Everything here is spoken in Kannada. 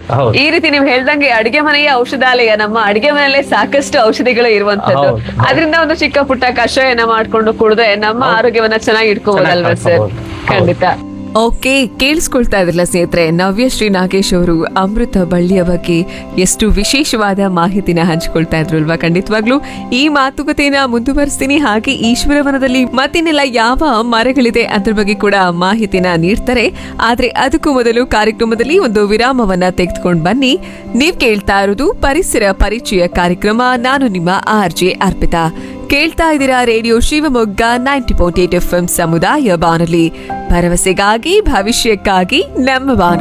ಹೌದು. ಈ ರೀತಿ ನೀವು ಹೇಳ್ದಂಗೆ ಅಡಿಗೆ ಮನೆಯ ಔಷಧಾಲಯ ನಮ್ಮ ಅಡಿಗೆ ಮನೆಯಲ್ಲೇ ಸಾಕಷ್ಟು ಔಷಧಿಗಳು ಇರುವಂತದ್ದು ಹೌದು, ಹೌದು. ಅದರಿಂದ ಒಂದು ಚಿಕ್ಕ ಪುಟ್ಟ ಕಷಾಯನ ಮಾಡ್ಕೊಂಡು ಕುಡ್ದೆ ನಮ್ಮ ಆರೋಗ್ಯವನ್ನ ಚೆನ್ನಾಗಿ ಇಟ್ಕೋಬಹುದಲ್ವಾ ಚೆನ್ನಾಗಿ ಸರ್ ಕಾಪಾಡ್ಬೋದು. ಖಂಡಿತ ಓಕೆ ಕೇಳಿಸ್ಕೊಳ್ತಾ ಇದ್ರಲ್ಲ ಸ್ನೇಹಿತರೆ ನವ್ಯ ಶ್ರೀ ನಾಗೇಶ್ ಅವರು ಅಮೃತ ಬಳ್ಳಿಯ ಬಗ್ಗೆ ಎಷ್ಟು ವಿಶೇಷವಾದ ಮಾಹಿತಿನ ಹಂಚಿಕೊಳ್ತಾ ಇದ್ರು ಅಲ್ವಾ ಖಂಡಿತವಾಗ್ಲೂ ಈ ಮಾತುಕತೆನ ಮುಂದುವರಿಸ್ತೀನಿ ಹಾಗೆ ಈಶ್ವರವನದಲ್ಲಿ ಮತ್ತಿನ್ನೆಲ್ಲ ಯಾವ ಮರಗಳಿದೆ ಅದ್ರ ಬಗ್ಗೆ ಕೂಡ ಮಾಹಿತಿನ ನೀಡ್ತಾರೆ ಆದ್ರೆ ಅದಕ್ಕೂ ಮೊದಲು ಕಾರ್ಯಕ್ರಮದಲ್ಲಿ ಒಂದು ವಿರಾಮವನ್ನ ತೆಗೆದುಕೊಂಡು ಬನ್ನಿ ನೀವ್ ಕೇಳ್ತಾ ಇರೋದು ಪರಿಸರ ಪರಿಚಯ ಕಾರ್ಯಕ್ರಮ ನಾನು ನಿಮ್ಮ ಆರ್ ಜೆ ಅರ್ಪಿತಾ ಕೇಳ್ತಾ ಇದ್ದೀರಾ radio Shivamogga ninety point eight F ಸಮುದಾಯ ಬಾನುಲಿ ಭರವಸೆಗಾಗಿ ಭವಿಷ್ಯಕ್ಕಾಗಿ ನಮ್ಮ ಬಾನು